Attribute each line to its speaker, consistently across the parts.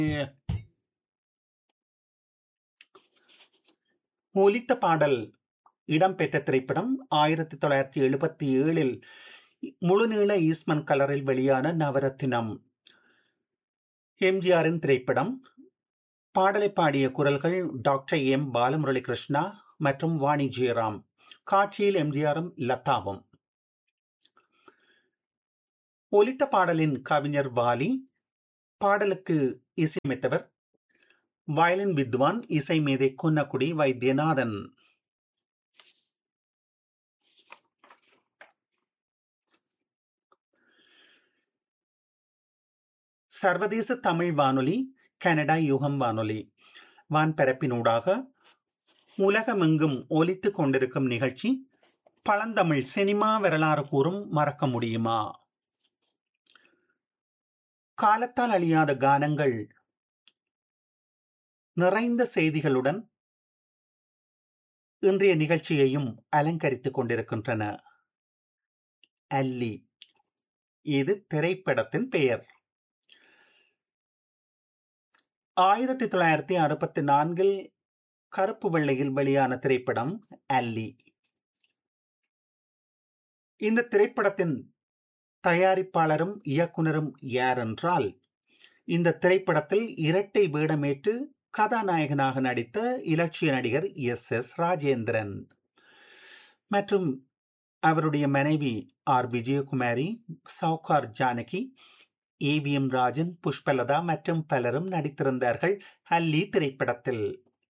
Speaker 1: ஒலித்த பாடல் இடம்பெற்ற திரைப்படம் ஆயிரத்தி தொள்ளாயிரத்தி எழுபத்தி ஏழில் முழுநீள ஈஸ்மன் கலரில் வெளியான நவரத்தினம் எம்ஜிஆரின் திரைப்படம் பாடலை பாடிய குரல்கள் டாக்டர் எம் பாலமுரளி கிருஷ்ணா மற்றும் வாணி ஜெயராம் காட்சியில் எம்ஜிஆரும் லதாவும் ஒலித்த பாடலின் கவிஞர் வாலி பாடலுக்கு இசையமைத்தவர் வயலின் வித்வான் இசை மேதை குன்னக்குடி வைத்தியநாதன் சர்வதேச தமிழ் வானொலி கனடா யுகம் வானொலி வான்பரப்பினூடாக உலகமெங்கும் ஒலித்துக் கொண்டிருக்கும் நிகழ்ச்சி பழந்தமிழ் சினிமா வரலாறு கூறும் மறக்க முடியுமா காலத்தால் அழியாத கானங்கள் நிறைந்த செய்திகளுடன் இன்றைய நிகழ்ச்சியையும் அலங்கரித்துக் கொண்டிருக்கின்றன அல்லி இது திரைப்படத்தின் பெயர் ஆயிரத்தி தொள்ளாயிரத்தி அறுபத்தி நான்கில் கருப்பு வெள்ளையில் வெளியான திரைப்படம் அல்லி இந்த திரைப்படத்தின் தயாரிப்பாளரும் இயக்குனரும் யார் என்றால் இந்த திரைப்படத்தில் இரட்டை வேடமேற்று கதாநாயகனாக நடித்த இலட்சிய நடிகர் எஸ் எஸ் ராஜேந்திரன் மற்றும் அவருடைய மனைவி ஆர் விஜயகுமாரி சவுகார் ஜானகி ஏவிஎம் ராஜன் புஷ்பலதா மற்றும் பலரும் நடித்திருந்தார்கள் அல்லி திரைப்படத்தில்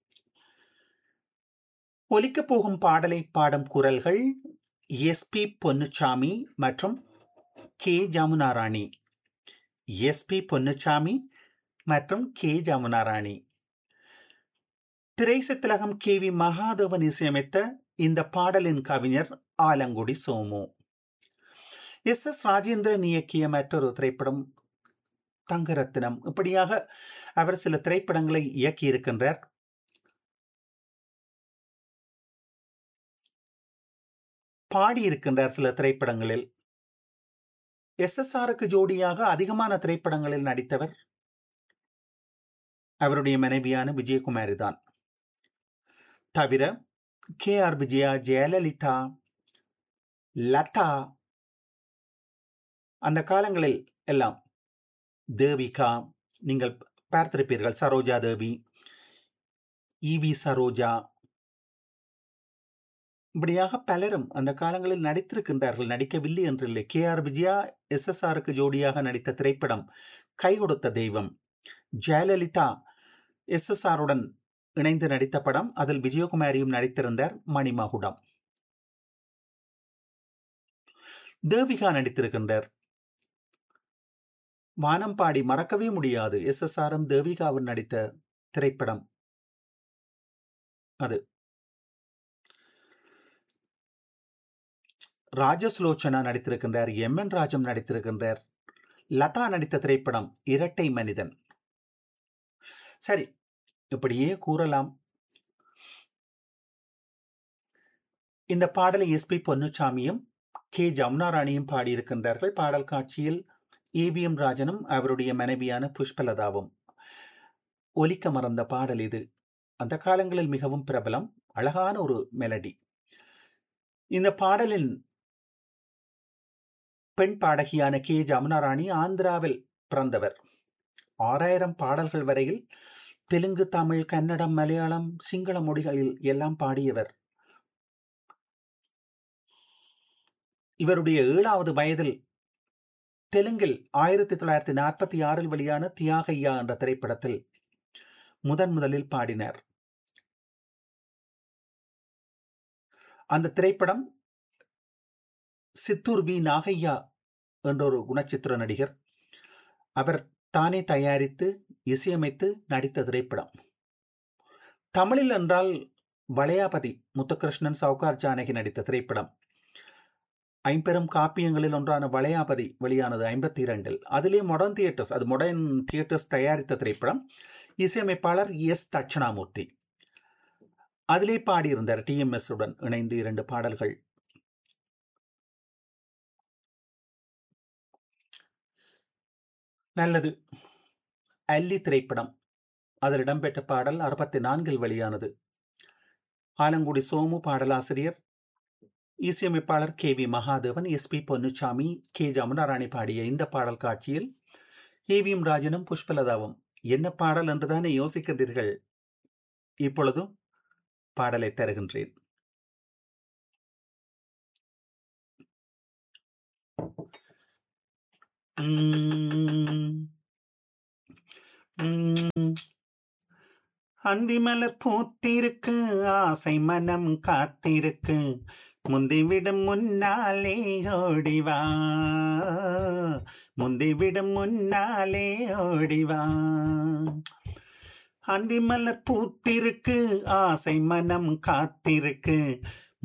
Speaker 1: ஒலிக்கப் போகும் பாடலை பாடும் குரல்கள் எஸ் பி பொன்னுச்சாமி மற்றும் K Jamunarani S P Ponnusamy மற்றும் கே ஜமுனாராணி திரைசத்திலகம் கே வி மகாதேவன் இசையமைத்த இந்த பாடலின் கவிஞர் ஆலங்குடி சோமு எஸ் எஸ் ராஜேந்திரன் இயக்கிய மற்றொரு திரைப்படம் தங்கரத்தினம் இப்படியாக அவர் சில திரைப்படங்களை இயக்கி இருக்கின்றார் பாடியிருக்கின்றார் சில திரைப்படங்களில் எஸ் எஸ் ஆருக்கு ஜோடியாக அதிகமான திரைப்படங்களில் நடித்தவர் அவருடைய மனைவியான விஜயகுமாரி தான் தவிர கே ஆர் விஜயா ஜெயலலிதா லதா அந்த காலங்களில் எல்லாம் தேவிகா நீங்கள் பார்த்திருப்பீர்கள் சரோஜா தேவி இவி சரோஜா இப்படியாக பலரும் அந்த காலங்களில் நடித்திருக்கின்றார்கள் நடிக்கவில்லை என்றில்லை K R Vijaya S S ஆருக்கு ஜோடியாக நடித்த திரைப்படம் கை கொடுத்த தெய்வம் ஜெயலலிதா எஸ் எஸ் ஆருடன் இணைந்து நடித்த படம் அதில் விஜயகுமாரியும் நடித்திருந்தார் மணிமகுடம் தேவிகா நடித்திருக்கின்றார் வானம்பாடி மறக்கவே முடியாது எஸ் எஸ் ஆரும் தேவிகாவும் நடித்த திரைப்படம் அது ராஜஸ்லோச்சனா நடித்திருக்கின்றார் எம் என் ராஜம் நடித்திருக்கின்றார் லதா நடித்த திரைப்படம் இரட்டை மனிதன் சரி இப்படியே கூறலாம் இந்த பாடலை எஸ் பி பொன்னுச்சாமியும் கே ஜமுனாராணியும் பாடியிருக்கின்றார்கள் பாடல் காட்சியில் ஏவிஎம் ராஜனும் அவருடைய மனைவியான புஷ்பலதாவும் ஒலிக்க மறந்த பாடல் இது அந்த காலங்களில் மிகவும் பிரபலம் அழகான ஒரு மெலடி இந்த பாடலின் பெண் பாடகியான கே ஜமுனாராணி ஆந்திராவில் பிறந்தவர் ஆறாயிரம் பாடல்கள் வரையில் தெலுங்கு தமிழ் கன்னடம் மலையாளம் சிங்கள மொழிகளில் எல்லாம் பாடியவர் இவருடைய ஏழாவது வயதில் தெலுங்கில் ஆயிரத்தி தொள்ளாயிரத்தி நாற்பத்தி ஆறில் வெளியான தியாகையா என்ற திரைப்படத்தில் முதன் முதலில் பாடினார் அந்த திரைப்படம் சித்தூர் வி நாகையா என்ற ஒரு குணச்சித்திர நடிகர் அவர் தானே தயாரித்து இசையமைத்து நடித்த திரைப்படம் தமிழில் என்றால் வளையாபதி முத்துகிருஷ்ணன் சவுகார் ஜானகி நடித்த திரைப்படம் ஐம்பெரும் காப்பியங்களில் ஒன்றான வளையாபதி வெளியானது ஐம்பத்தி இரண்டில் அதிலே மாடர்ன் தியேட்டர்ஸ் அது மாடர்ன் தியேட்டர்ஸ் தயாரித்த திரைப்படம் இசையமைப்பாளர் எஸ் தட்சணாமூர்த்தி அதிலே பாடியிருந்தார் டி எம் எஸ் உடன் இணைந்து இரண்டு பாடல்கள் நல்லது அல்லி திரைப்படம் அதில் இடம்பெற்ற பாடல் அறுபத்தி நான்கில் வெளியானது ஆலங்குடி சோமு பாடலாசிரியர் இசையமைப்பாளர் K V Mahadevan S P Ponnusamy K Jamunarani பாடிய இந்த பாடல் காட்சியில் ஏவிஎம் ராஜனும் புஷ்பலதாவும் என்ன பாடல் என்றுதானே யோசிக்கின்றீர்கள் இப்பொழுதும் பாடலை தருகின்றேன் அந்திமலர் பூத்திருக்கு ஆசை மனம் காத்திருக்கு முந்திவிடும் முன்னாலே ஓடிவா முந்திவிடும் முன்னாலே ஓடிவா அந்திமலர் பூத்திருக்கு ஆசை மனம் காத்திருக்கு